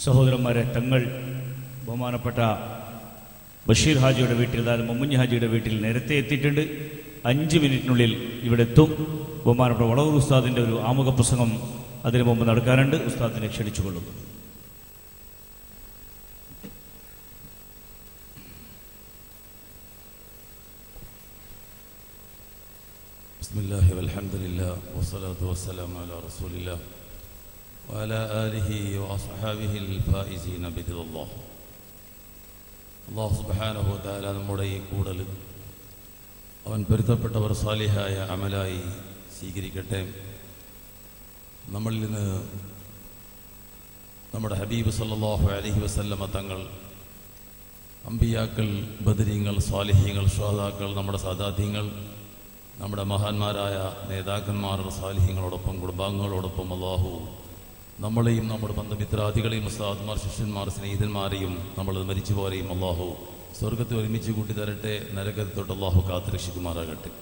സഹോദരന്മാരെ തങ്ങൾ ബഹുമാനപ്പെട്ട ബഷീർ ഹാജിയുടെ വീട്ടിൽ അതായത് മമ്മുഞ്ഞി ഹാജിയുടെ വീട്ടിൽ നേരത്തെ എത്തിയിട്ടുണ്ട് അഞ്ച് മിനിറ്റിനുള്ളിൽ ഇവിടെ എത്തും ബഹുമാനപ്പെട്ട വളവൂർ ഉസ്താദിൻ്റെ ഒരു ആമുഖ പ്രസംഗം അതിനു മുമ്പ് നടക്കാനുണ്ട് ഉസ്താദിനെ ക്ഷണിച്ചുകൊള്ളുന്നു بسم الله والحمد لله والصلاة والسلام على رسول الله وعلى آله وأصحابه الفائزين برضا الله അള്ളാഹു സുബാനഹു താല നമ്മുടെ ഈ കൂടൽ അവൻ പൊരുത്തപ്പെട്ടവർ സാലിഹായ അമലായി സ്വീകരിക്കട്ടെ നമ്മളിൽ നിന്ന് നമ്മുടെ ഹബീബ് സല്ലല്ലാഹു അലൈഹി വസല്ലമ തങ്ങൾ അമ്പിയാക്കൾ ബദരീങ്ങൾ സ്വാലിഹ്യങ്ങൾ ശ്രോതാക്കൾ നമ്മുടെ സാദാത്യങ്ങൾ നമ്മുടെ മഹാന്മാരായ നേതാക്കന്മാർ സാലിഹ്യങ്ങളോടൊപ്പം കുടുംബാംഗങ്ങളോടൊപ്പം അള്ളാഹു നമ്മളെയും നമ്മുടെ ബന്ധമിത്രാദികളെയും ഉസ്താദ്മാർ ശിഷ്യന്മാർ സ്നേഹിതന്മാരെയും നമ്മൾ മരിച്ചുപോരെയും അള്ളാഹു സ്വർഗത്തിൽ ഒരുമിച്ച് കൂട്ടി തരട്ടെ നരകത്തിൽ തൊട്ട് അള്ളാഹു കാത്തുരക്ഷിക്കുമാറാകട്ടെ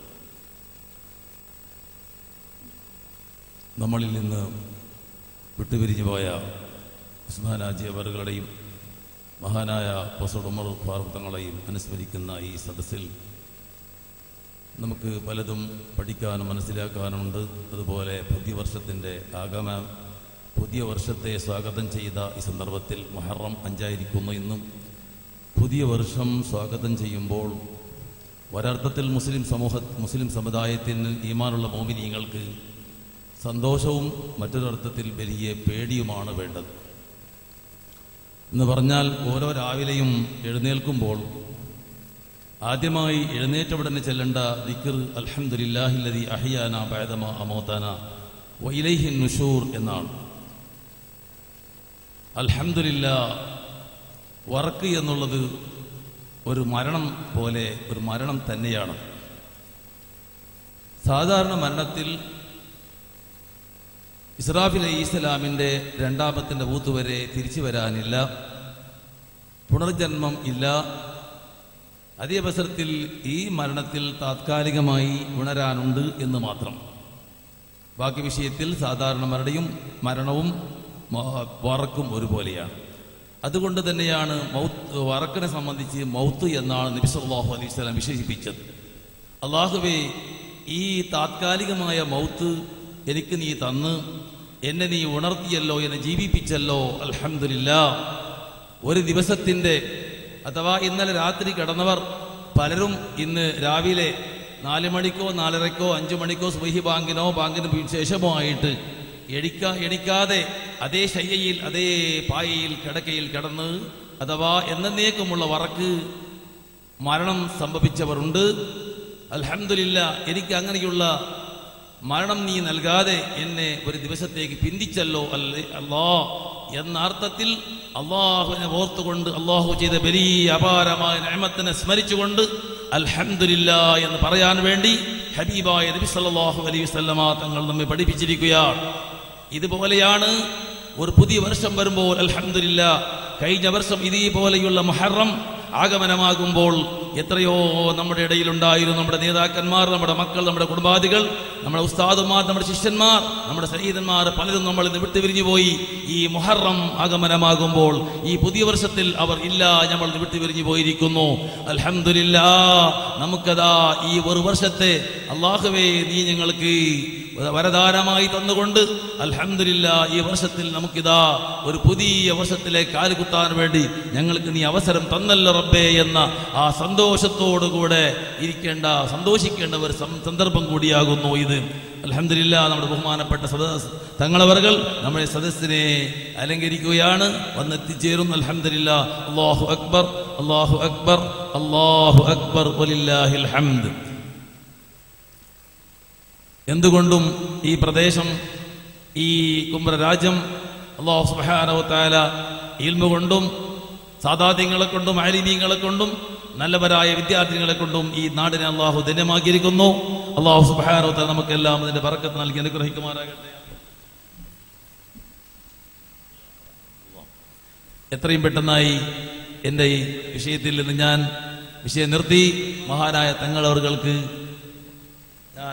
നമ്മളിൽ നിന്ന് വിട്ടുപിരിഞ്ഞു പോയ ഉസ്മാൻ ആജി അവറുകളുടെയും മഹാനായ പ്രൊഫസർ ഉമർ ഫാറൂഖ് തങ്ങളെയും അനുസ്മരിക്കുന്ന ഈ സദസ്സിൽ നമുക്ക് പലതും പഠിക്കാനും മനസ്സിലാക്കാനുമുണ്ട് അതുപോലെ പുതിയ വർഷത്തിൻ്റെ ആഗമ പുതിയ വർഷത്തെ സ്വാഗതം ചെയ്ത ഈ സന്ദർഭത്തിൽ മുഹറം അഞ്ചായിരിക്കുന്നു ഇന്നും പുതിയ വർഷം സ്വാഗതം ചെയ്യുമ്പോൾ ഒരർത്ഥത്തിൽ മുസ്ലിം സമൂഹ മുസ്ലിം സമുദായത്തിന് ഈമാനുള്ള മോമിനിയങ്ങൾക്ക് സന്തോഷവും മറ്റൊരർത്ഥത്തിൽ വലിയ പേടിയുമാണ് വേണ്ടത് എന്ന് പറഞ്ഞാൽ ഓരോ രാവിലെയും എഴുന്നേൽക്കുമ്പോൾ ആദ്യമായി എഴുന്നേറ്റ ഉടനെ ചെല്ലേണ്ട ദിക്കർ അൽഹംദുലില്ലാഹില്ലതി അഹിയാന ബൈദമ അമോതാന വൈലൈഹിൻ നുഷൂർ എന്നാണ് അൽഹംദുലില്ല വറക്ക് എന്നുള്ളത് ഒരു മരണം പോലെ ഒരു മരണം തന്നെയാണ് സാധാരണ മരണത്തിൽ ഇസ്രാഫിൽ അലി ഇസ്ലാമിൻ്റെ രണ്ടാമത്തിൻ്റെ ബൂത്ത് വരെ തിരിച്ചു വരാനില്ല പുനർജന്മം ഇല്ല അതേ അവസരത്തിൽ ഈ മരണത്തിൽ താത്കാലികമായി ഉണരാനുണ്ട് എന്ന് മാത്രം ബാക്കി വിഷയത്തിൽ സാധാരണ മരണയും മരണവും മ- വറക്കും ഒരുപോലെയാണ് അതുകൊണ്ട് തന്നെയാണ് മൗത്ത് വറക്കിനെ സംബന്ധിച്ച് മൗത്ത് എന്നാണ് നബി സല്ലല്ലാഹു അലൈഹി വസല്ലം വിശേഷിപ്പിച്ചത് അള്ളാഹുവേ ഈ താത്കാലികമായ മൗത്ത് എനിക്ക് നീ തന്ന് എന്നെ നീ ഉണർത്തിയല്ലോ എന്നെ ജീവിപ്പിച്ചല്ലോ അൽഹംദുലില്ലാ ഒരു ദിവസത്തിൻ്റെ അഥവാ ഇന്നലെ രാത്രി കിടന്നവർ പലരും ഇന്ന് രാവിലെ നാല് മണിക്കോ നാലരക്കോ അഞ്ചു മണിക്കോ സുബഹി ബാങ്കിനോ ബാങ്കിന് ശേഷമോ ആയിട്ട് എണിക്ക എണിക്കാതെ അതേ ശയ്യയിൽ അതേ പായയിൽ കിടക്കയിൽ കിടന്ന് അഥവാ എന്നേക്കുമുള്ള വറക്ക് മരണം സംഭവിച്ചവരുണ്ട് അൽഹംദുലില്ല എനിക്ക് അങ്ങനെയുള്ള മരണം നീ നൽകാതെ എന്നെ ഒരു ദിവസത്തേക്ക് പിന്തിച്ചല്ലോ അല്ലേ അല്ലാ എന്ന അർത്ഥത്തിൽ അള്ളാഹുവിനെ ഓർത്തുകൊണ്ട് അള്ളാഹു ചെയ്ത വലിയ അപാരമായ നയമത്തിനെ സ്മരിച്ചുകൊണ്ട് അൽഹംദുലില്ല എന്ന് പറയാൻ വേണ്ടി ഹബീബായ നബി സല്ലല്ലാഹു അലൈഹി വസല്ലമ തങ്ങൾ നമ്മെ പഠിപ്പിച്ചിരിക്കുകയാണ് ഇതുപോലെയാണ് ഒരു പുതിയ വർഷം വരുമ്പോൾ അൽഹംദുലില്ല കഴിഞ്ഞ വർഷം ഇതേപോലെയുള്ള മുഹറം ആഗമനമാകുമ്പോൾ എത്രയോ നമ്മുടെ ഇടയിലുണ്ടായിരുന്നു നമ്മുടെ നേതാക്കന്മാർ നമ്മുടെ മക്കൾ നമ്മുടെ കുടുംബാദികൾ നമ്മുടെ ഉസ്താദുമാർ നമ്മുടെ ശിഷ്യന്മാർ നമ്മുടെ സ്നേഹിതന്മാർ പലരും നമ്മൾ ഇന്ന് വിട്ടുപിരിഞ്ഞു പോയി ഈ മുഹറം ആഗമനമാകുമ്പോൾ ഈ പുതിയ വർഷത്തിൽ അവർ ഇല്ല നമ്മൾ വിട്ടുപിരിഞ്ഞു പോയിരിക്കുന്നു അൽഹംദുലില്ലാ നമുക്കതാ ഈ ഒരു വർഷത്തെ അള്ളാഹുവേ നീ ഞങ്ങൾക്ക് വരദാനമായി തന്നുകൊണ്ട് അൽഹംദുലില്ല ഈ വർഷത്തിൽ നമുക്കിതാ ഒരു പുതിയ വർഷത്തിലേക്ക് കാലുകുത്താൻ വേണ്ടി ഞങ്ങൾക്ക് നീ അവസരം തന്നല്ലോ റബ്ബേ എന്ന ആ സന്തോഷത്തോടുകൂടെ ഇരിക്കേണ്ട സന്തോഷിക്കേണ്ട ഒരു സം- സന്ദർഭം കൂടിയാകുന്നു ഇത് അൽഹംദുലില്ല നമ്മുടെ ബഹുമാനപ്പെട്ട സദസ് തങ്ങളവர்கள் നമ്മുടെ സദസ്സിനെ അലങ്കരിക്കുകയാണ് വന്നെത്തിച്ചേരുന്നു അൽഹംദുലില്ല അള്ളാഹു അക്ബർ അള്ളാഹു അക്ബർ അള്ളാഹു അക്ബർ വലില്ലാഹിൽ ഹംദ് എന്തുകൊണ്ടും ഈ പ്രദേശം ഈ കുംഭരാജ്യം അള്ളാഹു സുബ്ഹാനഹു തആല ഇൽമ കൊണ്ടും സാദാത്യങ്ങളെ കൊണ്ടും ആലിമീങ്ങളെ കൊണ്ടും നല്ലവരായ വിദ്യാർത്ഥികളെ കൊണ്ടും ഈ നാടിനെ അള്ളാഹു ധന്യമാക്കിയിരിക്കുന്നു അള്ളാഹു സുബ്ഹാനഹു തആല നമുക്കെല്ലാം അതിന്റെ ബറക്കത്ത് നൽകി അനുഗ്രഹിക്കുമാറാകട്ടെ എത്രയും പെട്ടെന്നായി എൻ്റെ ഈ വിഷയത്തിൽ നിന്ന് ഞാൻ വിഷയം നിർത്തി മഹാനായ തങ്ങളവർക്ക് ഞാൻ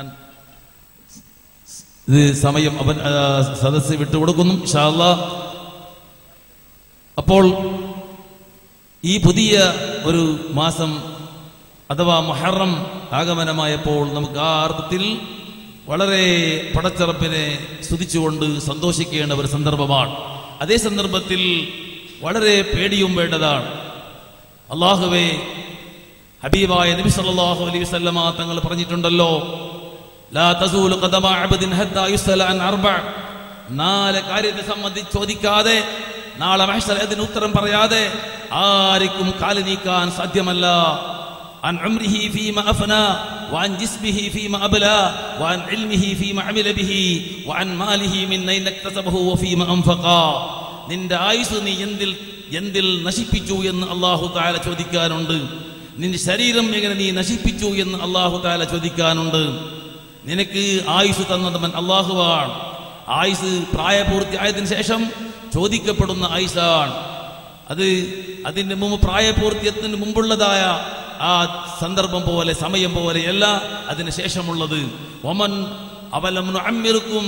ഇത് സമയം അവൻ ആ, സദസ്സ് വിട്ടുകൊടുക്കുന്നു ഇൻഷാ അല്ലാ അപ്പോൾ ഈ പുതിയ ഒരു മാസം അഥവാ മൊഹറം ആഗമനമായപ്പോൾ നമുക്ക് ആ അർത്ഥത്തിൽ വളരെ പടച്ചിറപ്പിനെ സ്തുതിച്ചുകൊണ്ട് സന്തോഷിക്കേണ്ട ഒരു സന്ദർഭമാണ് അതേ സന്ദർഭത്തിൽ വളരെ പേടിയും വേണ്ടതാണ് അള്ളാഹുവേ ഹബീബായ നബി സല്ലല്ലാഹു അലൈഹി വസല്ലമ തങ്ങൾ പറഞ്ഞിട്ടുണ്ടല്ലോ ലാ തസൂലു ഖദമ അബ്ദിൻ ഹത്താ യുസ്അല അൻ അർബ നാല് കാര്യത്തെ സംബന്ധിച്ച് ചോദിക്കാതെ നാളെ മഹ്ശർ അതിന് ഉത്തരം പറയാതെ ആർക്കും കാല് നീക്കാൻ സാധ്യമല്ല عن عمره فيما أفنى وعن جسمه فيما أبلى وعن علمه فيما عمل به وعن ماله من أين اكتسبه وفيما أنفقا നിന്റെ ആയുസ് നീ എന്തിൽ എന്തിൽ നശിപ്പിച്ചു എന്ന് അള്ളാഹു താല ചോദിക്കാനുണ്ട് നിന്റെ ശരീരം എങ്ങനെ നീ നശിപ്പിച്ചു എന്ന് അള്ളാഹു താല ചോദിക്കാനുണ്ട് നിനക്ക് ആയുസ് തന്നതവൻ അള്ളാഹുവാണ് ആയുസ് പ്രായപൂർത്തിയായതിനു ശേഷം ചോദിക്കപ്പെടുന്ന ആയുസാണ് അത് അതിന്റെ മുമ്പ് പ്രായപൂർത്തിയത്തിന് മുമ്പുള്ളതായ ആ സന്ദർഭം പോലെ സമയം പോലെയല്ല അതിന് ശേഷമുള്ളത് ഒമൻ അവലം അമ്മിറുക്കും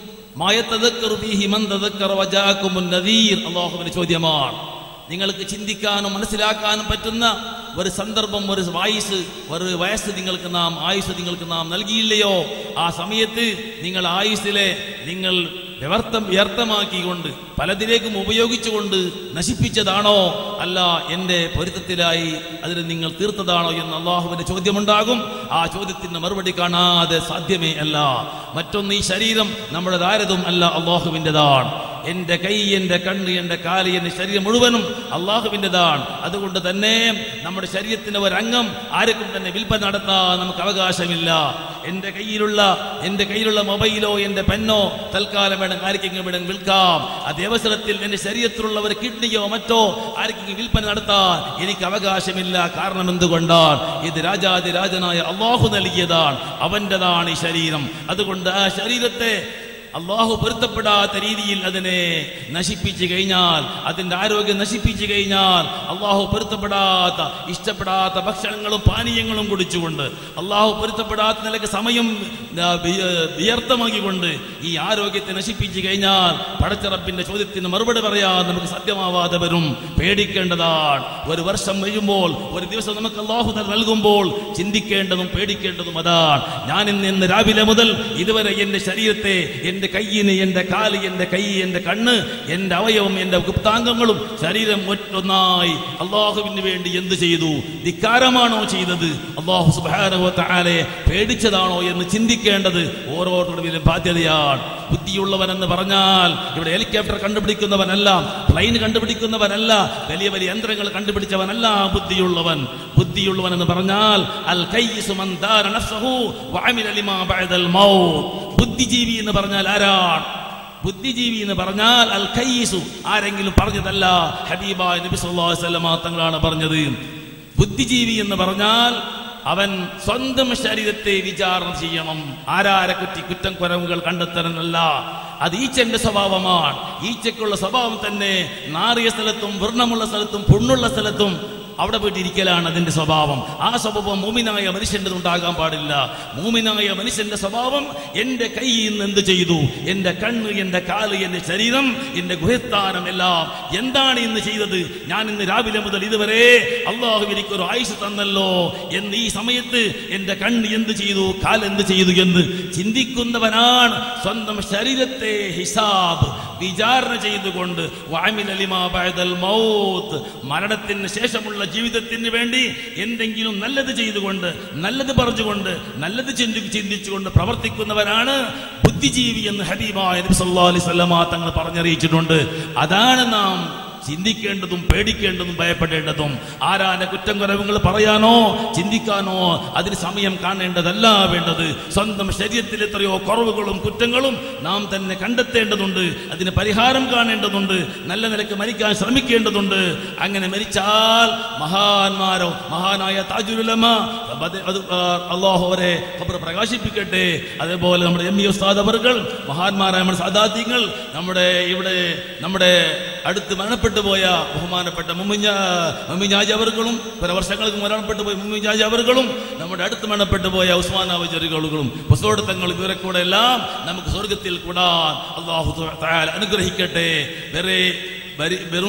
അള്ളാഹുവിന്റെ ചോദ്യമാണ് നിങ്ങൾക്ക് ചിന്തിക്കാനും മനസ്സിലാക്കാനും പറ്റുന്ന ഒരു സന്ദർഭം ഒരു വയസ്സ് ഒരു വയസ്സ് നിങ്ങൾക്ക് നാം ആയുസ് നിങ്ങൾക്ക് നാം നൽകിയില്ലയോ ആ സമയത്ത് നിങ്ങൾ ആയുസ്സിലെ നിങ്ങൾ വ്യർത്ഥം വ്യർത്ഥമാക്കിക്കൊണ്ട് പലതിലേക്കും ഉപയോഗിച്ചുകൊണ്ട് നശിപ്പിച്ചതാണോ അല്ല എൻ്റെ പൊരുത്തത്തിലായി അതിന് നിങ്ങൾ തീർത്തതാണോ എന്ന് അള്ളാഹുവിന്റെ ചോദ്യമുണ്ടാകും ആ ചോദ്യത്തിന് മറുപടി കാണാതെ സാധ്യമേ അല്ല മറ്റൊന്ന് ഈ ശരീരം നമ്മുടെ ദാരതും അല്ല അള്ളാഹുവിൻ്റെതാണ് എൻ്റെ കൈ എൻ്റെ കണ്ണ് എൻ്റെ കാല് എൻ്റെ ശരീരം മുഴുവനും അള്ളാഹുവിൻ്റെതാണ് അതുകൊണ്ട് തന്നെ നമ്മുടെ ശരീരത്തിന്റെ ഒരംഗം ആർക്കും തന്നെ വിൽപ്പന നടത്താൻ നമുക്ക് അവകാശമില്ല എൻ്റെ കയ്യിലുള്ള എൻ്റെ കയ്യിലുള്ള മൊബൈലോ എൻ്റെ പെന്നോ തൽക്കാലം വേണം ആർക്കെങ്കിലും വേണം വിൽക്കാം അതേ അവസരത്തിൽ എൻ്റെ ശരീരത്തിലുള്ള ഒരു കിഡ്നിയോ മറ്റോ ആർക്കെങ്കിലും വിൽപ്പന നടത്താൻ എനിക്ക് അവകാശമില്ല കാരണം എന്തുകൊണ്ടാണ് ഇത് രാജാതിരാജനായ അള്ളാഹു നൽകിയതാണ് അവൻ്റെതാണ് ഈ ശരീരം അതുകൊണ്ട് ആ ശരീരത്തെ അള്ളാഹു പൊരുത്തപ്പെടാത്ത രീതിയിൽ അതിനെ നശിപ്പിച്ചു കഴിഞ്ഞാൽ അതിന്റെ ആരോഗ്യം നശിപ്പിച്ചു കഴിഞ്ഞാൽ അള്ളാഹു പൊരുത്തപ്പെടാത്ത ഇഷ്ടപ്പെടാത്ത ഭക്ഷണങ്ങളും പാനീയങ്ങളും കുടിച്ചുകൊണ്ട് അള്ളാഹു പൊരുത്തപ്പെടാത്ത നിലക്ക് സമയം ആ, വി- വ്യർത്ഥമാക്കിക്കൊണ്ട് ഈ ആരോഗ്യത്തെ നശിപ്പിച്ചു കഴിഞ്ഞാൽ പടച്ചിറപ്പിന്റെ ചോദ്യത്തിന് മറുപടി പറയാൻ നമുക്ക് സത്യമാവാതെ വരും പേടിക്കേണ്ടതാണ് ഒരു വർഷം കഴിയുമ്പോൾ ഒരു ദിവസം നമുക്ക് അള്ളാഹു തആല നൽകുമ്പോൾ ചിന്തിക്കേണ്ടതും പേടിക്കേണ്ടതും അതാണ് ഞാൻ ഇന്ന് ഇന്ന് രാവിലെ മുതൽ ഇതുവരെ എൻ്റെ ശരീരത്തെ എൻ്റെ കയ്യിന് എൻ്റെ കാല് എൻ്റെ കൈ എൻ്റെ കണ്ണ് എൻ്റെ അവയവം എൻ്റെ ഗുപ്താംഗങ്ങളും ശരീരം ഒറ്റൊന്നായി അള്ളാഹുവിന് വേണ്ടി എന്ത് ചെയ്തു ധിക്കാരമാണോ ചെയ്തത് അള്ളാഹു സുബ്ഹാനഹു വ തആലയെ പേടിച്ചതാണോ എന്ന് ചിന്തിക്കേണ്ടത് ഓരോരുത്തരുടെയും ബാധ്യതയാണ് ബുദ്ധിയുള്ളവൻ എന്ന് പറഞ്ഞാൽ ഇവിടെ ഹെലികോപ്റ്റർ കണ്ടുപിടിക്കുന്നവനല്ല പ്ലെയിൻ കണ്ടുപിടിക്കുന്നവനല്ല വലിയ വലിയ യന്ത്രങ്ങൾ കണ്ടുപിടിച്ചവനല്ല ബുദ്ധിയുള്ളവൻ ബുദ്ധിയുള്ളവൻ എന്ന് പറഞ്ഞാൽ അൽ കയ്യിസു മൻ ദാര നഫ്സഹു വഅമില ലിമാ ബഅദൽ മൗത്ത് ബുദ്ധിജീവി എന്ന് പറഞ്ഞാൽ ആരാണ് ബുദ്ധിജീവി എന്ന് പറഞ്ഞാൽ അൽ ഖയ്യിസു ആരെങ്കിലും പറഞ്ഞതല്ല ഹബീബായ നബി സല്ലല്ലാഹു അലൈഹി വസല്ലമ തങ്ങളാണ് പറഞ്ഞത് ബുദ്ധിജീവി എന്ന് പറഞ്ഞാൽ അവൻ സ്വന്തം ശരീരത്തെ വിചാരണ ചെയ്യണം ആരാരെ കുറ്റി കുറ്റം കുറവുകൾ കണ്ടെത്തണമെന്നല്ല അത് ഈച്ചന്റെ സ്വഭാവമാണ് ഈച്ചയ്ക്കുള്ള സ്വഭാവം തന്നെ നാറിയ സ്ഥലത്തും വർണ്ണമുള്ള സ്ഥലത്തും പുണ്ണുള്ള സ്ഥലത്തും അവിടെ പോയിട്ട് ഇരിക്കലാണ് അതിന്റെ സ്വഭാവം ആ സ്വഭാവം മൂമിനായ മനുഷ്യൻ്റെ ഉണ്ടാകാൻ പാടില്ല മൂമിനായ മനുഷ്യന്റെ സ്വഭാവം എൻ്റെ കൈയിൽ നിന്ന് എന്ത് ചെയ്തു എൻ്റെ കണ്ണ് എൻ്റെ കാല് എൻ്റെ ശരീരം എൻ്റെ ഗുഹസ്ഥാനം എല്ലാം എന്താണ് ഇന്ന് ചെയ്തത് ഞാൻ ഇന്ന് രാവിലെ മുതൽ ഇതുവരെ അള്ളാഹു എനിക്കൊരു ആയുസ് തന്നല്ലോ എന്ന് ഈ സമയത്ത് എൻ്റെ കണ്ണ് എന്ത് ചെയ്തു കാൽ എന്ത് ചെയ്തു എന്ന് ചിന്തിക്കുന്നവനാണ് സ്വന്തം ശരീരത്തെ ഹിസാബ് വിചാരണ ചെയ്തുകൊണ്ട് വഅമില ലിമാ ബഅദൽ മൗത്ത് മരണത്തിന് ശേഷമുള്ള ജീവിതത്തിന് വേണ്ടി എന്തെങ്കിലും നല്ലത് ചെയ്തുകൊണ്ട് നല്ലത് പറഞ്ഞുകൊണ്ട് നല്ലത് ചിന്തി ചിന്തിച്ചുകൊണ്ട് പ്രവർത്തിക്കുന്നവരാണ് ബുദ്ധിജീവി എന്ന് ഹബീബായ നബി സല്ലല്ലാഹു അലൈഹി വസല്ലമ തങ്ങൾ പറഞ്ഞറിയിച്ചിട്ടുണ്ട് അതാണ് നാം ചിന്തിക്കേണ്ടതും പേടിക്കേണ്ടതും ഭയപ്പെടേണ്ടതും ആരാന്റെ കുറ്റം കുറവുകൾ പറയാനോ ചിന്തിക്കാനോ അതിന് സമയം കാണേണ്ടതല്ല വേണ്ടത് സ്വന്തം ശരീരത്തിൽ എത്രയോ കുറവുകളും കുറ്റങ്ങളും നാം തന്നെ കണ്ടെത്തേണ്ടതുണ്ട് അതിന് പരിഹാരം കാണേണ്ടതുണ്ട് നല്ല നിലക്ക് മരിക്കാൻ ശ്രമിക്കേണ്ടതുണ്ട് അങ്ങനെ മരിച്ചാൽ മഹാന്മാരോ മഹാനായ താജുലുലമ അത് അത് ആ, അള്ളാഹു അവരെ ഖബർ പ്രകാശിപ്പിക്കട്ടെ അതേപോലെ നമ്മുടെ എം ഇ ഉസ്താദ് അവർകൾ മഹാന്മാരായ നമ്മുടെ സാദാത്യങ്ങൾ നമ്മുടെ ഇവിടെ നമ്മുടെ അടുത്ത് മരണപ്പെട്ടു പോയ ബഹുമാനപ്പെട്ട മുമ്മിഞ്ഞ മുമ്മിഞ്ഞാജി അവർകളും പല വർഷങ്ങൾക്ക് മരണപ്പെട്ടു പോയ മുമ്മിഞ്ഞാജി അവർകളും നമ്മുടെ അടുത്ത് മരണപ്പെട്ടു പോയ ഉസ്മാനാവചരികളും പുസ്തകങ്ങളും ഇവരെ കൂടെ എല്ലാം നമുക്ക് സ്വർഗത്തിൽ കൂടാൻ അള്ളാഹു തആല അനുഗ്രഹിക്കട്ടെ വേറെ വരി- വെറും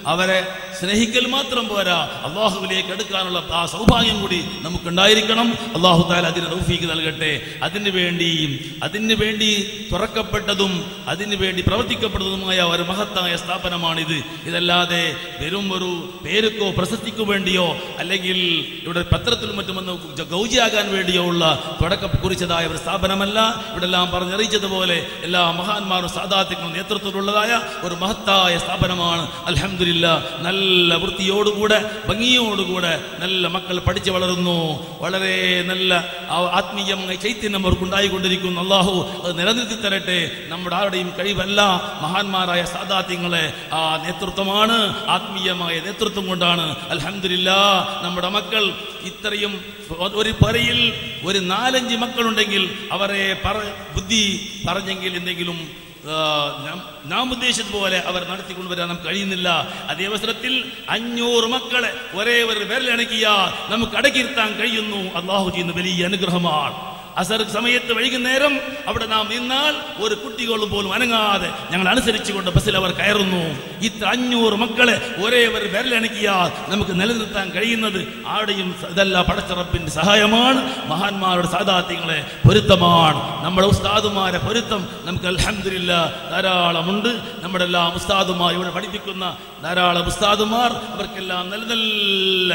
അവരെ സ്നേഹിക്കൽ മാത്രം പോരാ അള്ളാഹുവിലേക്ക് എടുക്കാനുള്ള ആ സൗഭാഗ്യം കൂടി നമുക്കുണ്ടായിരിക്കണം അള്ളാഹു താല അതിന് റൗഫീക്ക് നൽകട്ടെ അതിനു വേണ്ടി അതിനു വേണ്ടി തുറക്കപ്പെട്ടതും അതിനു വേണ്ടി പ്രവർത്തിക്കപ്പെട്ടതുമായ ഒരു മഹത്തായ സ്ഥാപനമാണിത് ഇതല്ലാതെ വെറും ഒരു പേരുക്കോ പ്രശസ്തിക്കോ വേണ്ടിയോ അല്ലെങ്കിൽ ഇവിടെ പത്രത്തിലും മറ്റും വന്ന് ഗൗജിയാകാൻ വേണ്ടിയോ ഉള്ള തുടക്കം കുറിച്ചതായ ഒരു സ്ഥാപനമല്ല ഇവിടെ എല്ലാം പറഞ്ഞറിയിച്ചതുപോലെ എല്ലാ മഹാന്മാരും സാധാത്യങ്ങളും നേതൃത്വത്തിലുള്ളതായ ഒരു മഹത്തായ സ്ഥാപനമാണ് അൽഹംദുലില്ലാ നല്ല വൃത്തിയോടുകൂടെ ഭംഗിയോടുകൂടെ നല്ല മക്കൾ പഠിച്ചു വളരുന്നു വളരെ നല്ല ആ ആത്മീയമായ ചൈതന്യം അവർക്ക് ഉണ്ടായിക്കൊണ്ടിരിക്കുന്നു അള്ളാഹു അത് നിലനിർത്തി തരട്ടെ നമ്മുടെ ആരുടെയും കഴിവല്ല മഹാന്മാരായ സാധാത്യങ്ങളെ ആ നേതൃത്വമാണ് ആത്മീയമായ നേതൃത്വം കൊണ്ടാണ് അൽഹംദുലില്ലാ നമ്മുടെ മക്കൾ ഇത്രയും ഒരു പരയിൽ ഒരു നാലഞ്ച് മക്കളുണ്ടെങ്കിൽ അവരെ പറ ബുദ്ധി പറഞ്ഞെങ്കിൽ എന്തെങ്കിലും ആ, നാം- നാം ഉദ്ദേശിച്ചതുപോലെ അവർ നടത്തിക്കൊണ്ടുവരാൻ നമുക്ക് കഴിയുന്നില്ല അതേ അവസരത്തിൽ അഞ്ഞൂറ് മക്കളെ ഒരേ ഒരു വിരലണക്കിയാൽ നമുക്ക് അടക്കിയിരുത്താൻ കഴിയുന്നു അള്ളാഹു ചെയ്യുന്ന വലിയ അനുഗ്രഹമാണ് അസർ സമയത്ത് വൈകുന്നേരം അവിടെ നാം നിന്നാൽ ഒരു കുട്ടികളും പോലും അനങ്ങാതെ ഞങ്ങൾ അനുസരിച്ചുകൊണ്ട് ബസ്സിൽ അവർ കയറുന്നു ഇത്ര അഞ്ഞൂറ് മക്കളെ ഒരേ ഒരു വിരലണക്കിയാൽ നമുക്ക് നിലനിർത്താൻ കഴിയുന്നത് ആരുടെയും സ- ഇതല്ല പടച്ചറപ്പിന്റെ സഹായമാണ് മഹാന്മാരുടെ സാധാത്യങ്ങളെ പൊരുത്തമാണ് നമ്മുടെ ഉസ്താദുമാരെ പൊരുത്തം നമുക്ക് അൽഹംദുലില്ല ധാരാളമുണ്ട് നമ്മുടെ എല്ലാ ഉസ്താദുമാർ ഇവിടെ പഠിപ്പിക്കുന്ന ധാരാളം ഉസ്താദുമാർ അവർക്കെല്ലാം നല്ല നല്ല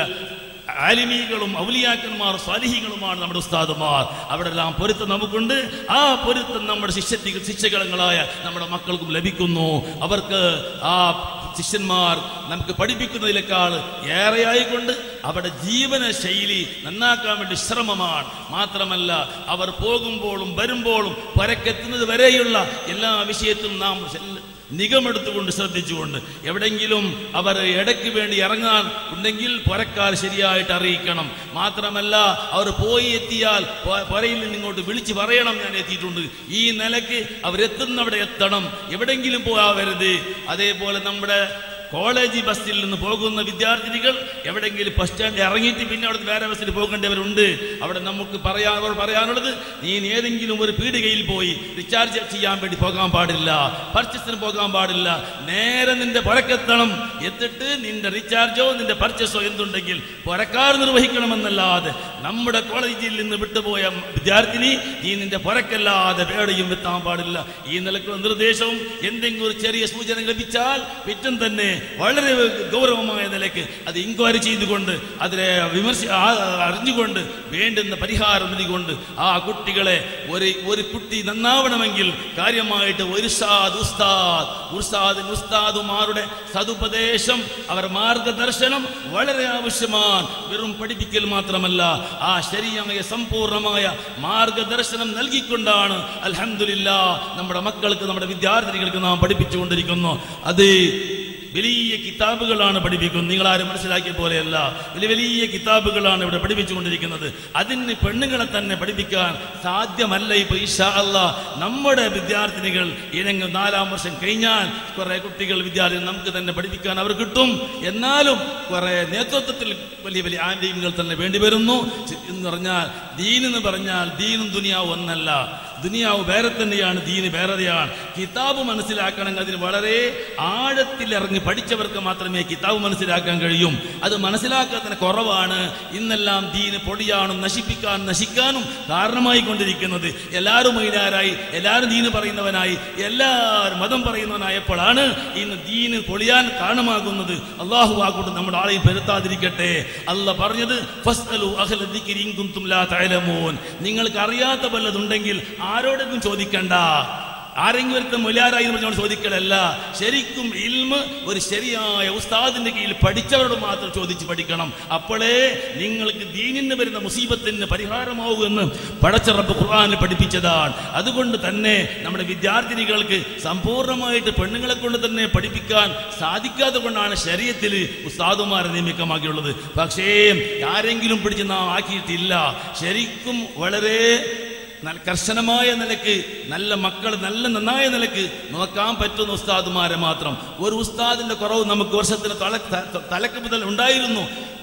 ആലിമീകളും ഔലിയാക്കന്മാർ സ്വാലിഹികളുമാണ് നമ്മുടെ ഉസ്താദുമാർ അവിടെ എല്ലാം പൊരുത്തം നമുക്കുണ്ട് ആ പൊരുത്തം നമ്മുടെ ശിഷ്യത്തി ശിക്ഷകളങ്ങളായ നമ്മുടെ മക്കൾക്കും ലഭിക്കുന്നു അവർക്ക് ആ ശിഷ്യന്മാർ നമുക്ക് പഠിപ്പിക്കുന്നതിനേക്കാൾ ഏറെയായിക്കൊണ്ട് അവരുടെ ജീവന ശൈലി നന്നാക്കാൻ വേണ്ടി ശ്രമമാണ് മാത്രമല്ല അവർ പോകുമ്പോഴും വരുമ്പോഴും പരക്കെത്തുന്നത് വരെയുള്ള എല്ലാ വിഷയത്തിലും നാം ചെല്ല- നിഗമെടുത്തുകൊണ്ട് ശ്രദ്ധിച്ചുകൊണ്ട് എവിടെങ്കിലും അവർ ഇടയ്ക്ക് വേണ്ടി ഇറങ്ങാൻ ഉണ്ടെങ്കിൽ പുരക്കാർ ശരിയായിട്ട് അറിയിക്കണം മാത്രമല്ല അവർ പോയി എത്തിയാൽ പൊ- പുരയിൽ നിന്ന് ഇങ്ങോട്ട് വിളിച്ച് പറയണം ഞാൻ എത്തിയിട്ടുണ്ട് ഈ നിലയ്ക്ക് അവരെത്തുന്നവിടെ എത്തണം എവിടെങ്കിലും പോകാവരുത് അതേപോലെ നമ്മുടെ കോളേജ് ബസ്സിൽ നിന്ന് പോകുന്ന വിദ്യാർത്ഥിനികൾ എവിടെയെങ്കിലും ബസ് സ്റ്റാൻഡിൽ ഇറങ്ങിയിട്ട് പിന്നെ അവിടെ വേറെ ബസ്സിൽ പോകേണ്ടവരുണ്ട് അവിടെ നമുക്ക് പറയാൻ അവർ പറയാനുള്ളത് നീ ഏതെങ്കിലും ഒരു പീടികയിൽ പോയി റീചാർജ് ചെയ്യാൻ വേണ്ടി പോകാൻ പാടില്ല പർച്ചേസിന് പോകാൻ പാടില്ല നേരെ നിന്റെ പുരക്കെത്തണം എത്തിട്ട് നിന്റെ റീചാർജോ നിന്റെ പർച്ചേസോ എന്തുണ്ടെങ്കിൽ പുരക്കാർ നിർവഹിക്കണമെന്നല്ലാതെ നമ്മുടെ കോളേജിൽ നിന്ന് വിട്ടുപോയ വിദ്യാർത്ഥിനി നീ നിന്റെ പുരക്കല്ലാതെ വേടയും എത്താൻ പാടില്ല ഈ നിലക്കുള്ള നിർദ്ദേശവും എന്തെങ്കിലും ഒരു ചെറിയ സൂചന ലഭിച്ചാൽ പിറ്റം തന്നെ വളരെ ഗൗരവമായ നിലയ്ക്ക് അത് ഇൻക്വയറി ചെയ്തുകൊണ്ട് അതിനെ വിമർശ ആ- അറിഞ്ഞുകൊണ്ട് വേണ്ടുന്ന പരിഹാരം നൽകിക്കൊണ്ട് ആ കുട്ടികളെ ഒരു ഒരു കുട്ടി നന്നാവണമെങ്കിൽ കാര്യമായിട്ട് ഒരു ഉസ്താദ് ഉസ്താദ് ഉസ്താദിന് ഉസ്താദുമാരുടെ സതുപദേശം അവർ മാർഗദർശനം വളരെ ആവശ്യമാണ് വെറും പഠിപ്പിക്കൽ മാത്രമല്ല ആ ശരിയായ സമ്പൂർണമായ മാർഗദർശനം നൽകിക്കൊണ്ടാണ് അൽഹംദുലില്ലാ നമ്മുടെ മക്കൾക്ക് നമ്മുടെ വിദ്യാർത്ഥിനികൾക്ക് നാം പഠിപ്പിച്ചുകൊണ്ടിരിക്കുന്നു അത് വലിയ കിതാബുകളാണ് പഠിപ്പിക്കുന്നത് നിങ്ങളാരും മനസ്സിലാക്കിയ പോലെയല്ല വലിയ വലിയ കിതാബുകളാണ് ഇവിടെ പഠിപ്പിച്ചുകൊണ്ടിരിക്കുന്നത് അതിന് പെണ്ണുങ്ങളെ തന്നെ പഠിപ്പിക്കാൻ സാധ്യമല്ല ഇപ്പൊ ഈശാ അല്ല നമ്മുടെ വിദ്യാർത്ഥിനികൾ ഇനങ്ങ് നാലാം വർഷം കഴിഞ്ഞാൽ കുറെ കുട്ടികൾ വിദ്യാർത്ഥികൾ നമുക്ക് തന്നെ പഠിപ്പിക്കാൻ അവർ കിട്ടും എന്നാലും കുറെ നേതൃത്വത്തിൽ വലിയ വലിയ ആൻറ്റീമുകൾ തന്നെ വേണ്ടി വരുന്നു എന്ന് പറഞ്ഞാൽ ദീൻ എന്ന് പറഞ്ഞാൽ ദീനും ദുനിയാവും ഒന്നല്ല ദുനിയാവ് വേറെ തന്നെയാണ് ദീന് വേറെയാണ് കിതാബ് മനസ്സിലാക്കണമെങ്കിൽ അതിന് വളരെ ആഴത്തിലിറങ്ങി പഠിച്ചവർക്ക് മാത്രമേ കിതാബ് മനസ്സിലാക്കാൻ കഴിയും അത് മനസ്സിലാക്കാത്തതിന് കുറവാണ് ഇന്നെല്ലാം ദീന് പൊടിയാനും നശിപ്പിക്കാനും നശിക്കാനും കാരണമായി കൊണ്ടിരിക്കുന്നത് എല്ലാവരും മൈനാരായി എല്ലാവരും ദീന് പറയുന്നവനായി എല്ലാവരും മതം പറയുന്നവനായപ്പോഴാണ് ഇന്ന് ദീന് പൊളിയാൻ കാരണമാകുന്നത് അള്ളാഹു ആക്കൊണ്ട് നമ്മുടെ ആളെയും പെരുത്താതിരിക്കട്ടെ അല്ല പറഞ്ഞത് ഫസ്അലു അഹ്ല ദിക്രി ഇൻ കുന്തും ലാ തഅലമൂൻ നിങ്ങൾക്ക് അറിയാത്ത വല്ലതുണ്ടെങ്കിൽ ആരോടെങ്കിലും ചോദിക്കണ്ട ആരെങ്കിലും ഒരുത്ത മൊലാരായി എന്ന് പറഞ്ഞുകൊണ്ട് ചോദിക്കലല്ല ശരിക്കും ഇൽമ് ഒരു ശരിയായ ഉസ്താദിന്റെ കീഴിൽ പഠിച്ചവരോട് മാത്രം ചോദിച്ച് പഠിക്കണം അപ്പോഴേ നിങ്ങൾക്ക് ദീനിന് വരുന്ന മുസീബത്തിന് പരിഹാരമാവൂ എന്ന് പടച്ചറപ്പ് ഖുർആാനിൽ പഠിപ്പിച്ചതാണ് അതുകൊണ്ട് തന്നെ നമ്മുടെ വിദ്യാർത്ഥിനികൾക്ക് സമ്പൂർണ്ണമായിട്ട് പെണ്ണുങ്ങളെ കൊണ്ട് തന്നെ പഠിപ്പിക്കാൻ സാധിക്കാതെ കൊണ്ടാണ് ശരീരത്തിൽ ഉസ്താദുമാരെ നിയമിക്കമാക്കിയുള്ളത് പക്ഷേ ആരെങ്കിലും പിടിച്ച് നാം ആക്കിയിട്ടില്ല ശരിക്കും വളരെ നല്ല കർശനമായ നിലക്ക് നല്ല മക്കൾ നല്ല നന്നായ നിലക്ക് നോക്കാൻ പറ്റുന്ന ഉസ്താദുമാരെ മാത്രം ഒരു ഉസ്താദിന്റെ കുറവ് നമുക്ക് വർഷത്തിന് തല ത- തലക്ക് മുതൽ ഉണ്ടായിരുന്നു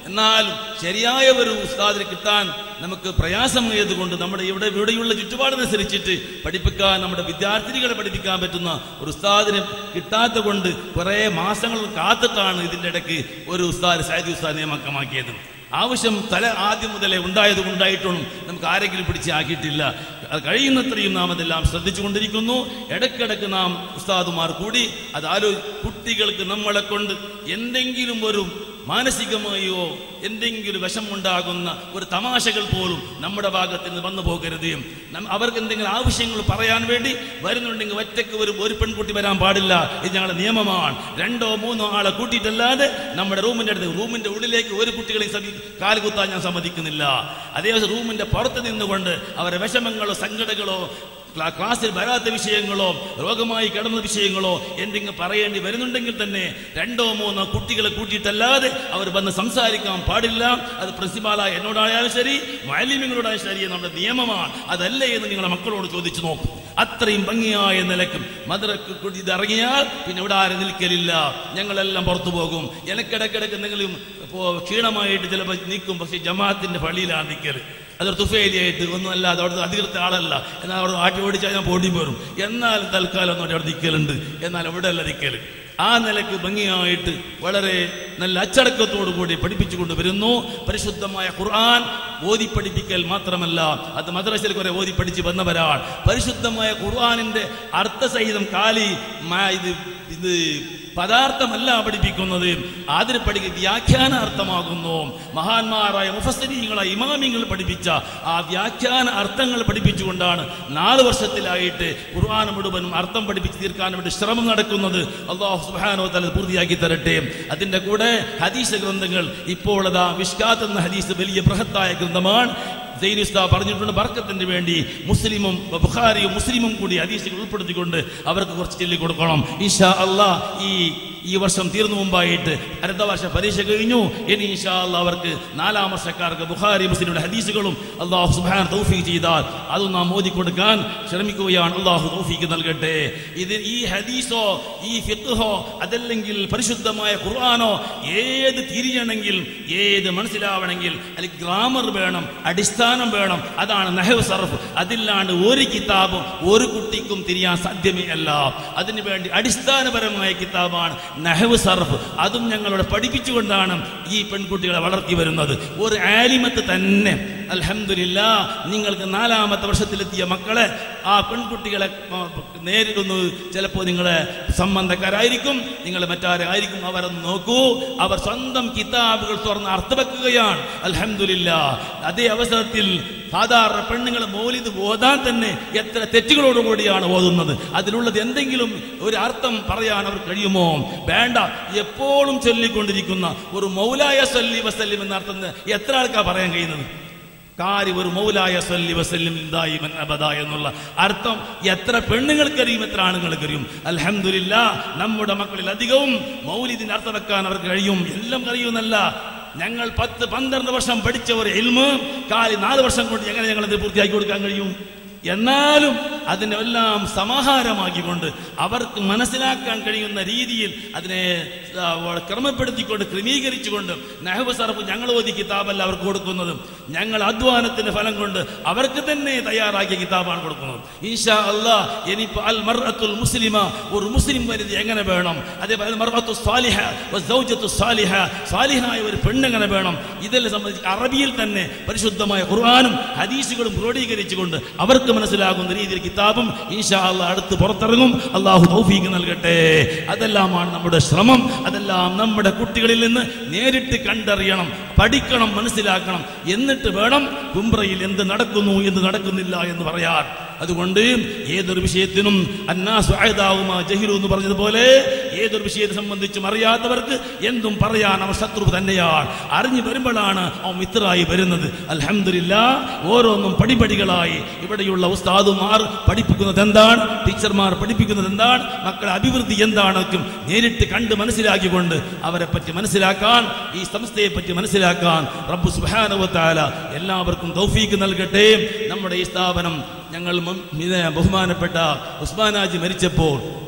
എന്നാലും ശരിയായ ഒരു ഉസ്താദിനെ കിട്ടാൻ നമുക്ക് പ്രയാസമായതുകൊണ്ട് നമ്മുടെ ഇവിടെ ഇവിടെയുള്ള ചുറ്റുപാടിനനുസരിച്ചിട്ട് പഠിപ്പിക്കാൻ നമ്മുടെ വിദ്യാർത്ഥിനികളെ പഠിപ്പിക്കാൻ പറ്റുന്ന ഒരു ഉസ്താദിനെ കിട്ടാത്ത കൊണ്ട് കുറേ മാസങ്ങൾ കാത്തിട്ടാണ് ഇതിൻ്റെ ഇടയ്ക്ക് ഒരു ഉസ്താദ് സൈദി ഉസ്താദ് നിയമക്കമാക്കിയത് ആവശ്യം തല ആദ്യം മുതലേ ഉണ്ടായത് ഉണ്ടായിട്ടും നമുക്ക് ആരെങ്കിലും പിടിച്ച് ആക്കിയിട്ടില്ല അത് കഴിയുന്നത്രയും നാം അതെല്ലാം ശ്രദ്ധിച്ചുകൊണ്ടിരിക്കുന്നു ഇടയ്ക്കിടയ്ക്ക് നാം ഉസ്താദുമാർ കൂടി അത് ആലോ കുട്ടികൾക്ക് നമ്മളെ കൊണ്ട് എന്തെങ്കിലും ഒരു മാനസികമായോ എന്തെങ്കിലും വിഷമുണ്ടാകുന്ന ഒരു തമാശകൾ പോലും നമ്മുടെ ഭാഗത്ത് നിന്ന് വന്നു പോകരുത് നം- അവർക്ക് എന്തെങ്കിലും ആവശ്യങ്ങൾ പറയാൻ വേണ്ടി വരുന്നുണ്ടെങ്കിൽ ഒറ്റയ്ക്ക് ഒരു ഒരു പെൺകുട്ടി വരാൻ പാടില്ല ഇത് ഞങ്ങളുടെ നിയമമാണ് രണ്ടോ മൂന്നോ ആളെ കൂട്ടിയിട്ടല്ലാതെ നമ്മുടെ റൂമിന്റെ അടുത്ത് റൂമിന്റെ ഉള്ളിലേക്ക് ഒരു കുട്ടികളെ സമീ കാലുകുത്താൻ ഞാൻ സമ്മതിക്കുന്നില്ല അതേ റൂമിന്റെ പുറത്ത് നിന്നുകൊണ്ട് അവരുടെ വിഷമങ്ങളോ സങ്കടങ്ങളോ ക്ലാ- ക്ലാസ്സിൽ വരാത്ത വിഷയങ്ങളോ രോഗമായി കിടന്ന വിഷയങ്ങളോ എന്തെങ്കിലും പറയേണ്ടി വരുന്നുണ്ടെങ്കിൽ തന്നെ രണ്ടോ മൂന്നോ കുട്ടികളെ കൂട്ടിയിട്ടല്ലാതെ അവർ വന്ന് സംസാരിക്കാൻ പാടില്ല അത് പ്രിൻസിപ്പാളായ എന്നോടായാലും ശരി മാലിന്യങ്ങളോടായാലും ശരി നമ്മുടെ നിയമമാണ് അതല്ലേ എന്ന് നിങ്ങളെ മക്കളോട് ചോദിച്ചു നോക്കും അത്രയും ഭംഗിയായ നിലക്കും മധുരക്ക് കൂടി ഇത് ഇറങ്ങിയാൽ പിന്നെ ഇവിടെ ആരും നിൽക്കലില്ല ഞങ്ങളെല്ലാം പുറത്തു പോകും എനിക്കിടക്കിടക്ക് എന്തെങ്കിലും ഇപ്പോൾ ക്ഷീണമായിട്ട് ചിലപ്പോൾ നിൽക്കും പക്ഷേ ജമാഅത്തിന്റെ പള്ളിയിലാണ് നിൽക്കൽ അതൊരു തുഫേലിയായിട്ട് ഒന്നും അല്ലാതെ അവിടുത്തെ അധികൃത ആളല്ല എന്നാൽ അവിടെ ആട്ടി ഓടിച്ചാൽ ഞാൻ പോടി വരും എന്നാലും തൽക്കാലം ഒന്നും അവിടെ നിൽക്കലുണ്ട് എന്നാൽ അവിടെ അല്ല നിൽക്കൽ ആ നിലക്ക് ഭംഗിയായിട്ട് വളരെ നല്ല അച്ചടക്കത്തോടു കൂടി പഠിപ്പിച്ചുകൊണ്ട് വരുന്നു പരിശുദ്ധമായ ഖുർആൻ ഓതി പഠിപ്പിക്കൽ മാത്രമല്ല അത് മദ്രസയിൽ കുറെ ഓതി പഠിച്ച് വന്നവരാണ് പരിശുദ്ധമായ ഖുർആനിന്റെ അർത്ഥസഹിതം കാലി മാ- ഇത് ഇത് പദാർത്ഥമല്ല പഠിപ്പിക്കുന്നത് അതിന് പഠിക്കുക വ്യാഖ്യാന അർത്ഥമാകുന്നു മഹാന്മാരായ മുഫസ്സരീങ്ങളായ ഇമാമിങ്ങൾ പഠിപ്പിച്ച ആ വ്യാഖ്യാന അർത്ഥങ്ങൾ പഠിപ്പിച്ചുകൊണ്ടാണ് നാല് വർഷത്തിലായിട്ട് ഖുർആൻ മുഴുവനും അർത്ഥം പഠിപ്പിച്ച് തീർക്കാൻ വേണ്ടി ശ്രമം നടക്കുന്നത് അള്ളാഹു സുബാനോ തല പൂർത്തിയാക്കി തരട്ടെ അതിന്റെ കൂടെ ഹദീസ് ഗ്രന്ഥങ്ങൾ ഇപ്പോൾ അതാ വിഷ്കാത്ത് എന്ന ഹദീസ് വലിയ ബൃഹത്തായ ഗ്രന്ഥമാണ് സൈനിസ്ത പറഞ്ഞിട്ടുണ്ട് ബർക്കത്തിന് വേണ്ടി മുസ്ലിമും ബുഖാരിയും മുസ്ലിമും കൂടി ഹദീസുകൾ ഉൾപ്പെടുത്തിക്കൊണ്ട് അവർക്ക് കുറച്ച് ചൊല്ലി കൊടുക്കണം ഇൻഷാ അള്ളാ ഈ ഈ വർഷം തീർന്നു മുമ്പായിട്ട് അടുത്ത വർഷ പരീക്ഷ കഴിഞ്ഞു ഇനി ഇൻഷാ അള്ളാ അവർക്ക് നാലാം വർഷക്കാർക്ക് ബുഖാരി മുസ്ലിമുടെ ഹദീസുകളും അള്ളാഹു സുബാൻ തൗഫീഖ് ചെയ്താൽ അതും നാം മോദി കൊടുക്കാൻ ശ്രമിക്കുകയാണ് അള്ളാഹു തൗഫീഖ് നൽകട്ടെ ഇത് ഈ ഹദീസോ ഈ ഫിഖ്ഹോ അതല്ലെങ്കിൽ പരിശുദ്ധമായ ഖുർആാനോ ഏത് തിരിയണമെങ്കിൽ ഏത് മനസ്സിലാവണമെങ്കിൽ അല്ലെങ്കിൽ ഗ്രാമർ വേണം അടിസ്ഥാനം വേണം അതാണ് നെഹവ് സർഫ് അതില്ലാണ്ട് ഒരു കിതാബും ഒരു കുട്ടിക്കും തിരിയാൻ സാധ്യമേ അല്ല അതിനു വേണ്ടി അടിസ്ഥാനപരമായ കിതാബാണ് നെഹവ് സർഫ് അതും ഞങ്ങളോട് പഠിപ്പിച്ചുകൊണ്ടാണ് ഈ പെൺകുട്ടികളെ വളർത്തി വരുന്നത് ഒരു ആലിമത്ത് തന്നെ അൽഹംദുലില്ല നിങ്ങൾക്ക് നാലാമത്തെ വർഷത്തിലെത്തിയ മക്കളെ ആ പെൺകുട്ടികളെ ആ, നേരിടുന്നത് ചിലപ്പോൾ നിങ്ങളെ സംബന്ധക്കാരായിരിക്കും നിങ്ങൾ മറ്റാരായിരിക്കും അവരൊന്ന് നോക്കൂ അവർ സ്വന്തം കിതാബുകൾ തുറന്ന് അർത്ഥവെക്കുകയാണ് അൽഹംദുലില്ല അതേ അവസരത്തിൽ സാധാരണ പെണ്ണുങ്ങൾ മൗലിദ് ഓതാൻ തന്നെ എത്ര തെറ്റുകളോടുകൂടിയാണ് ഓതുന്നത് അതിലുള്ളത് എന്തെങ്കിലും ഒരു അർത്ഥം പറയാൻ അവർ കഴിയുമോ വേണ്ട എപ്പോഴും ചൊല്ലിക്കൊണ്ടിരിക്കുന്ന ഒരു മൗലായ സല്ലി വസല്ലിം എന്ന അർത്ഥം എത്ര ആൾക്കാ പറയാൻ കഴിയുന്നത് കാര്യം ഒരു മൗലായ സല്ലി വസല്ലിം ദായിമൻ അബദ എന്നുള്ള അർത്ഥം എത്ര പെണ്ണുങ്ങൾക്കറിയും എത്ര ആണുങ്ങൾക്കറിയും അൽഹംദുലില്ല നമ്മുടെ മക്കളിൽ അധികവും മൗലിദിന് അർത്ഥം വെക്കാൻ അവർക്ക് കഴിയും എല്ലാം കഴിയുമെന്നല്ല ഞങ്ങൾ പത്ത് പന്ത്രണ്ട് വർഷം പഠിച്ച ഒരു എൽമ് കാലി നാല് വർഷം കൊണ്ട് എങ്ങനെ ഞങ്ങൾ ഇത് പൂർത്തിയാക്കി കൊടുക്കാൻ കഴിയും എന്നാലും അതിനെല്ലാം സമാഹാരമാക്കിക്കൊണ്ട് അവർക്ക് മനസ്സിലാക്കാൻ കഴിയുന്ന രീതിയിൽ അതിനെ ആ, വ- ക്രമപ്പെടുത്തിക്കൊണ്ട് ക്രമീകരിച്ചുകൊണ്ട് നെഹബ് സർഫ് ഞങ്ങൾ ഓതി കിതാബല്ല അവർക്ക് കൊടുക്കുന്നത് ഞങ്ങൾ അധ്വാനത്തിന്റെ ഫലം കൊണ്ട് അവർക്ക് തന്നെ തയ്യാറാക്കിയ കിതാബാണ് കൊടുക്കുന്നത് ഈശാ അല്ലാ ഇനിയിപ്പോ അൽ മർഅത്തുൽ മുസ്ലിമ ഒരു മുസ്ലിം വരുതി എങ്ങനെ വേണം അതേപോലെ മർഅത്തു സാലിഹ വസൗജത്തു സാലിഹ സാലിഹായ ഒരു പെണ്ണെങ്ങനെ വേണം ഇതെല്ലാം സംബന്ധിച്ച് അറബിയിൽ തന്നെ പരിശുദ്ധമായ ഖുർആാനും ഹദീസുകളും ക്രോഡീകരിച്ചുകൊണ്ട് അവർക്ക് മനസ്സിലാകുന്ന രീതിയിൽ കിതാബും ഈശാ അല്ലാ അടുത്ത് പുറത്തിറങ്ങും അള്ളാഹു തൗഫീഖ് നൽകട്ടെ അതെല്ലാമാണ് നമ്മുടെ ശ്രമം അതെല്ലാം നമ്മുടെ കുട്ടികളിൽ നിന്ന് നേരിട്ട് കണ്ടറിയണം പഠിക്കണം മനസ്സിലാക്കണം എന്നിട്ട് വേണം കുംബ്രയിൽ എന്ത് നടക്കുന്നു എന്ത് നടക്കുന്നില്ല എന്ന് പറയാൻ അതുകൊണ്ട് ഏതൊരു വിഷയത്തിനും അന്നാസു അഅദാഉമാ ജഹിലു എന്ന് പറഞ്ഞതുപോലെ ഏതൊരു വിഷയത്തെ സംബന്ധിച്ചും അറിയാത്തവർക്ക് എന്തും പറയാൻ അവർ ശത്രു തന്നെയാണ് അറിഞ്ഞു വരുമ്പോഴാണ് അവൻ മിത്രായി വരുന്നത് അൽഹംദുലില്ല ഓരോന്നും പടിപടികളായി ഇവിടെയുള്ള ഉസ്താദുമാർ പഠിപ്പിക്കുന്നത് എന്താണ് ടീച്ചർമാർ പഠിപ്പിക്കുന്നത് എന്താണ് മക്കളുടെ അഭിവൃദ്ധി എന്താണെന്നൊക്കെ നേരിട്ട് കണ്ട് മനസ്സിലാക്കിക്കൊണ്ട് അവരെ പറ്റി മനസ്സിലാക്കാൻ ഈ സംസ്ഥയെ പറ്റി മനസ്സിലാക്കാൻ റബ്ബു സുബാനുവത്താല എല്ലാവർക്കും തൗഫീക്ക് നൽകട്ടെ നമ്മുടെ ഈ സ്ഥാപനം ഞങ്ങൾ മുൻ- ഇത് ബഹുമാനപ്പെട്ട ഉസ്മാനാജി മരിച്ചപ്പോൾ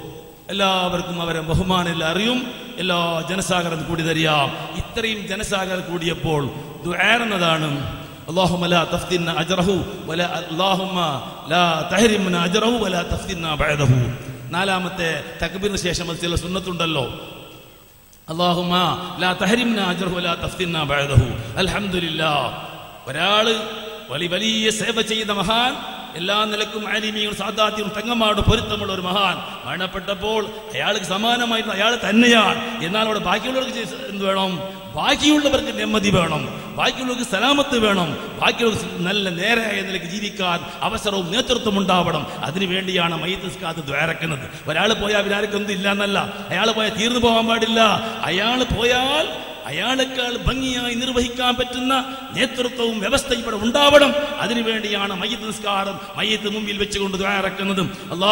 എല്ലാവർക്കും അവരെ ബഹുമാനം അറിയും എല്ലാ ജനസാഗരം കൂടി തരിയാം ഇത്രയും ജനസാഗരം കൂടിയപ്പോൾ ദുആറെന്നതാണ് اللهم لا تفتنا أجره ولا اللهم لا تحرمنا أجره ولا تفتنا بعده നാലാമത്തെ തക്ബീറിന് ശേഷം അത് ചില സുന്നത്തുണ്ടല്ലോ അള്ളാഹുമ ലാ തഹരിംന അജ്റഹു ലാ തഫ്തിന്ന ബഅദഹു അൽഹംദുലില്ലാ ഒരാള് വലിയ വലിയ സേവ ചെയ്ത മഹാൻ എല്ലാ നിലക്കും ആലിമീയും സാദാത്യവും തങ്ങമാട് പൊരുത്തമുള്ള ഒരു മഹാൻ മരണപ്പെട്ടപ്പോൾ അയാൾക്ക് സമാനമായിട്ട് അയാൾ തന്നെയാണ് എന്നാൽ അവിടെ ബാക്കിയുള്ളവർക്ക് ചെയ്ത് എന്ത് വേണം ബാക്കിയുള്ളവർക്ക് ನೆಮ್ಮದಿ വേണം ബാക്കിയുള്ളവർക്ക് സലാമത്ത് വേണം ബാക്കിയുള്ളവർക്ക് നല്ല നേരായ നിലയ്ക്ക് ജീവിക്കാൻ അവസരവും നേതൃത്വം ഉണ്ടാവണം അതിനു വേണ്ടിയാണ് മയ്യത്തിസ്കാത്ത് ദ്വാരക്കുന്നത് ഒരാൾ പോയാൽ വിരാർക്കൊന്നും ഇല്ല എന്നല്ല അയാൾ പോയാൽ തീർന്നു പോകാൻ പാടില്ല അയാൾ പോയാൽ അയാളെക്കാൾ ഭംഗിയായി നിർവഹിക്കാൻ പറ്റുന്ന നേതൃത്വവും വ്യവസ്ഥയും ഇവിടെ ഉണ്ടാവണം അതിനുവേണ്ടിയാണ് മയ്യത്ത് നിസ്കാരം മയ്യത്ത് മുമ്പിൽ വെച്ചുകൊണ്ട് ദ്വാരക്കുന്നതും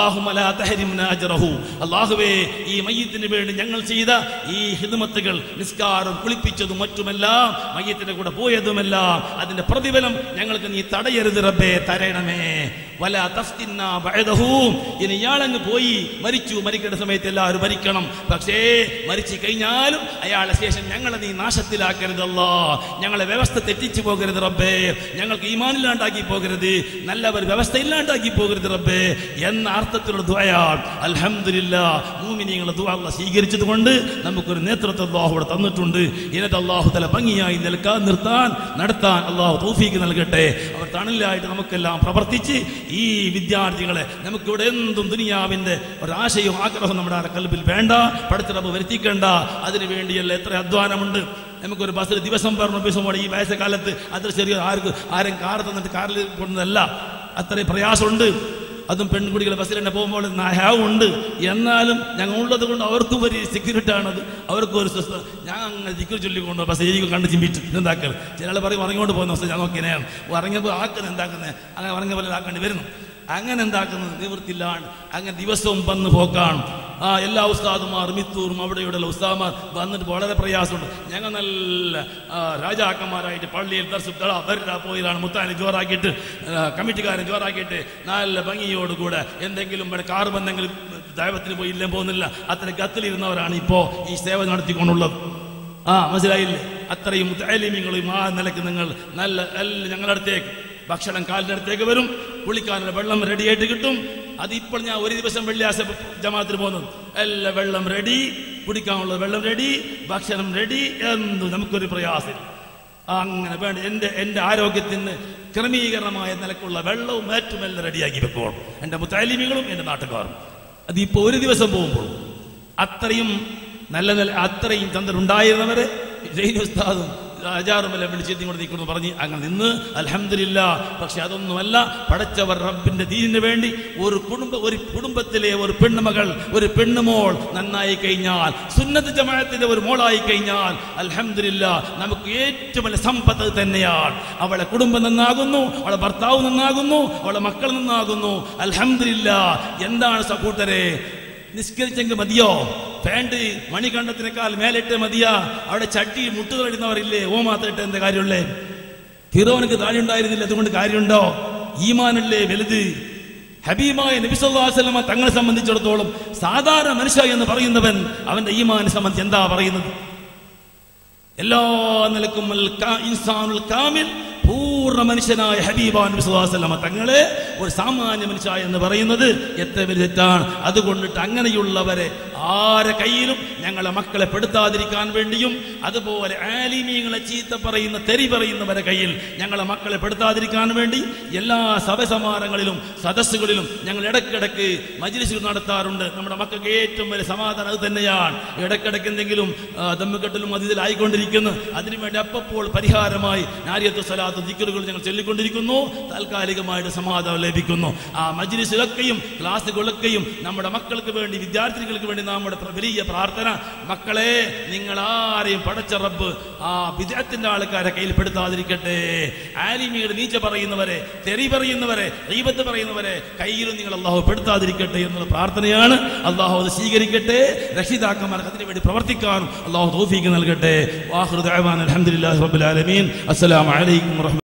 അള്ളാഹുവേ ഈ മയ്യത്തിന് വേണ്ടി ഞങ്ങൾ ചെയ്ത ഈ ഹിദ്മത്തുകൾ നിസ്കാരം കുളിപ്പിച്ചതും മറ്റുമെല്ലാം മയ്യത്തിന്റെ കൂടെ പോയതുമെല്ലാം അതിന്റെ പ്രതിഫലം ഞങ്ങൾക്ക് നീ തടയരുത് റബ്ബേ തരണമേ വല തഫ്തിന്ന ബഅദഹു ഇനി ഇയാളങ്ങ് പോയി മരിച്ചു മരിക്കേണ്ട സമയത്ത് എല്ലാവരും മരിക്കണം പക്ഷേ മരിച്ചു കഴിഞ്ഞാലും അയാളെ ശേഷം ഞങ്ങളെ നീ നാശത്തിലാക്കരുതല്ലോ ഞങ്ങളെ വ്യവസ്ഥ തെറ്റിച്ചു പോകരുത് റബ്ബേ ഞങ്ങൾക്ക് ഈമാനില്ലാണ്ടാക്കി പോകരുത് നല്ലവർ വ്യവസ്ഥ ഇല്ലാണ്ടാക്കി പോകരുത് റബ്ബേ എന്ന അർത്ഥത്തിലുള്ള ദുആയാണ് അൽഹംദുലില്ലാ മൂമിനീങ്ങളെ ദുആ അല്ലാഹ് സ്വീകരിച്ചത് കൊണ്ട് നമുക്കൊരു നേതൃത്വം അല്ലാഹു ഇവിടെ തന്നിട്ടുണ്ട് ഇതിനകത്ത് അല്ലാഹു തല ഭംഗിയായി നിൽക്കാൻ നിർത്താൻ നടത്താൻ അല്ലാഹു തൗഫീക്ക് നൽകട്ടെ അവർ തണലായിട്ട് നമുക്കെല്ലാം പ്രവർത്തിച്ച് ഈ വിദ്യാർത്ഥികളെ നമുക്കിവിടെ എന്തും ദുനിയാവിന്റെ ഒരാശയവും ആഗ്രഹവും നമ്മുടെ കൽബിൽ വേണ്ട പഠിത്തറപ്പ് വരുത്തിക്കേണ്ട അതിനു വേണ്ടിയല്ല എത്ര അധ്വാനമുണ്ട് നമുക്കൊരു ബസ്സിൽ ദിവസം പറഞ്ഞു ദിവസം പോകണം ഈ വയസ്സക്കാലത്ത് അത്ര ചെറിയ ആർക്ക് ആരും കാർ തന്നിട്ട് കാറിൽ പോകുന്നതല്ല അത്രയും പ്രയാസമുണ്ട് അതും പെൺകുട്ടികൾ ബസ്സിൽ തന്നെ പോകുമ്പോൾ ഉണ്ട് എന്നാലും ഞങ്ങൾ ഉള്ളത് കൊണ്ട് അവർക്കും ഒരു സെക്യൂരിറ്റി ആണത് അവർക്കും ഒരു സ്വസ്ഥ ഞാൻ അങ്ങനെ സെക്യൂരിറ്റി ചൊല്ലിക്കൊണ്ട് ബസ് എനിക്ക് കണ്ട് ചിമ്പിട്ട് എന്താക്കൽ ചില പറയും ഇറങ്ങിക്കൊണ്ട് പോകുന്ന അവസ്ഥ ഞാൻ നോക്കിയാണ് ഇറങ്ങിയപ്പോൾ ആക്കുന്നത് എന്താക്കുന്നത് അങ്ങനെ ഇറങ്ങിയ പോലെ ആക്കേണ്ടി വരുന്നു അങ്ങനെ എന്താക്കുന്നത് നിവൃത്തില്ലാണ് അങ്ങനെ ദിവസവും വന്ന് പോക്കാണ് ആ എല്ലാ ഉസ്താദുമാർ മിത്തൂറും അവിടെ ഇവിടെയുള്ള ഉസ്താദുമാർ വന്നിട്ട് വളരെ പ്രയാസമുണ്ട് ഞങ്ങൾ നല്ല ആ, രാജാക്കന്മാരായിട്ട് പള്ളിയിൽ ദർശിത്തള വരിക പോയതാണ് മുത്താനെ ജോറാക്കിയിട്ട് ആ, കമ്മിറ്റിക്കാരൻ ജോറാക്കിയിട്ട് നല്ല ഭംഗിയോടുകൂടെ എന്തെങ്കിലും ഇവിടെ കാറ് വന്നെങ്കിലും ദൈവത്തിന് പോയി ഇല്ലേ പോകുന്നില്ല അത്ര ഗത്തിലിരുന്നവരാണ് ഇപ്പോൾ ഈ സേവ നടത്തിക്കൊണ്ടുള്ളത് ആ മനസ്സിലായില്ലേ അത്രയും മുത്താലിമ്യങ്ങളും ആ നിലയ്ക്ക് നിങ്ങൾ നല്ല എല്ലാം ഞങ്ങളുടെ അടുത്തേക്ക് ഭക്ഷണം കാലിൻ്റെ അടുത്തേക്ക് വരും കുളിക്കാനുള്ള വെള്ളം റെഡിയായിട്ട് കിട്ടും അത് ഇപ്പോൾ ഞാൻ ഒരു ദിവസം വെള്ളിയാഴ്ച ജമാത്തിന് പോകുന്നത് എല്ലാം വെള്ളം റെഡി കുടിക്കാനുള്ള വെള്ളം റെഡി ഭക്ഷണം റെഡി എന്ത് നമുക്കൊരു പ്രയാസം അങ്ങനെ വേണ്ട എൻ്റെ എൻ്റെ ആരോഗ്യത്തിന് ക്രമീകരണമായ നിലക്കുള്ള വെള്ളവും ഏറ്റവും എല്ലാം റെഡിയാക്കി വെക്കണം എൻ്റെ മുത്താലിമികളും എൻ്റെ നാട്ടുകാരും അതിപ്പോൾ ഒരു ദിവസം പോകുമ്പോൾ അത്രയും നല്ല നല്ല അത്രയും ചന്ദ്രൻ ഉണ്ടായിരുന്നവരെ ജൈന ഉസ്താദും രാജാറുമെല്ലാം വിളിച്ചെത്തി കൊണ്ട് നിൽക്കുന്നു പറഞ്ഞ് അങ്ങനെ നിന്ന് അലഹമില്ല പക്ഷെ അതൊന്നുമല്ല പടച്ചവർ റബ്ബിന്റെ ദീനിന് വേണ്ടി ഒരു കുടുംബ ഒരു കുടുംബത്തിലെ ഒരു പെണ്ണുമകൾ ഒരു പെണ്ണുമോൾ നന്നായി കഴിഞ്ഞാൽ സുന്നത്ത് ജമാഅത്തിന്റെ ഒരു മോളായി കഴിഞ്ഞാൽ അലഹമില്ല നമുക്ക് ഏറ്റവും വലിയ സമ്പത്ത് അത് തന്നെയാണ് അവളെ കുടുംബം നന്നാകുന്നു അവളെ ഭർത്താവ് നന്നാകുന്നു അവളെ മക്കൾ നന്നാകുന്നു അലഹമില്ല എന്താണ് സഹൂട്ടരെ നിസ്കരിച്ചെങ്കിൽ മതിയോ പാൻറ് മണികണ്ഠത്തിനേക്കാൾ മേലിട്ട് മതിയാ അവിടെ ചട്ടി മുട്ടുകളിടുന്നവരില്ലേ ഓ മാത്രം എന്താ കാര്യമുള്ളേ ഫിറോനക്ക് താഴെ ഉണ്ടായിരുന്നില്ല അതുകൊണ്ട് കാര്യമുണ്ടോ ഈമാനല്ലേ വലുത് ഹബീബായ നബിസ്വല്ലാസ്ലമ തങ്ങളെ സംബന്ധിച്ചിടത്തോളം സാധാരണ മനുഷ്യ എന്ന് പറയുന്നവൻ അവന്റെ ഈമാനെ സംബന്ധിച്ച് എന്താ പറയുന്നത് എല്ലാ നിലക്കും അൽ കാ- ഇൻസാനുൽ കാമിൽ പൂർണ്ണ മനുഷ്യനായ ഹബീബാൻ വിശ്വാസല്ലമ തങ്ങളെ ഒരു സാമാന്യ മനുഷ്യ എന്ന് പറയുന്നത് എത്ര വലിയ തെറ്റാണ് അതുകൊണ്ടിട്ട് അങ്ങനെയുള്ളവരെ ആരെ കയ്യിലും ഞങ്ങളെ മക്കളെ പെടുത്താതിരിക്കാൻ വേണ്ടിയും അതുപോലെ ആലിമീങ്ങളെ ചീത്ത പറയുന്ന തെറി പറയുന്നവരെ കയ്യിൽ ഞങ്ങളെ മക്കളെ പെടുത്താതിരിക്കാൻ വേണ്ടി എല്ലാ സഭസമാരങ്ങളിലും സദസ്സുകളിലും ഞങ്ങൾ ഇടയ്ക്കിടയ്ക്ക് മജിലിസുകൾ നടത്താറുണ്ട് നമ്മുടെ മക്കൾക്ക് ഏറ്റവും വലിയ സമാധാനം അത് തന്നെയാണ് ഇടയ്ക്കിടയ്ക്ക് എന്തെങ്കിലും ആ, ദമ്മുകെട്ടലും അതിലായിക്കൊണ്ടിരിക്കുന്നു അതിനുവേണ്ടി അപ്പപ്പോൾ പരിഹാരമായി നാരിയത്വ സ്വലാത്ത് ദിക്കറുകൾ ഞങ്ങൾ ചൊല്ലിക്കൊണ്ടിരിക്കുന്നു താൽക്കാലികമായിട്ട് സമാധാനം ലഭിക്കുന്നു ആ മജ്ലിസിലൊക്കെയും ക്ലാസ്സുകളൊക്കെയും നമ്മുടെ മക്കൾക്ക് വേണ്ടി വിദ്യാർത്ഥികൾക്ക് വേണ്ടി നമ്മുടെ പ്ര- വലിയ പ്രാർത്ഥന മക്കളെ നിങ്ങൾ ആരെയും പടച്ച റബ്ബ് ആ വിദേഹത്തിന്റെ ആൾക്കാരെ കയ്യിൽ പെടുത്താതിരിക്കട്ടെ ആലിമിയുടെ നീച്ച പറയുന്നവരെ തെറി പറയുന്നവരെ ദൈവത്ത് പറയുന്നവരെ കയ്യിലും നിങ്ങൾ അള്ളാഹു പെടുത്താതിരിക്കട്ടെ എന്നുള്ള പ്രാർത്ഥനയാണ് അള്ളാഹു അത് സ്വീകരിക്കട്ടെ രക്ഷിതാക്കന്മാർക്ക് അതിനു വേണ്ടി പ്രവർത്തിക്കാനും അള്ളാഹു തോഫീക്ക് നൽകട്ടെ വാഹൃദ് അലഹമുല്ലാ റബ്ബുൽ ആലമീൻ അസ്സലാമു അലൈക്കും വറഹ്മത്തുള്ളാഹി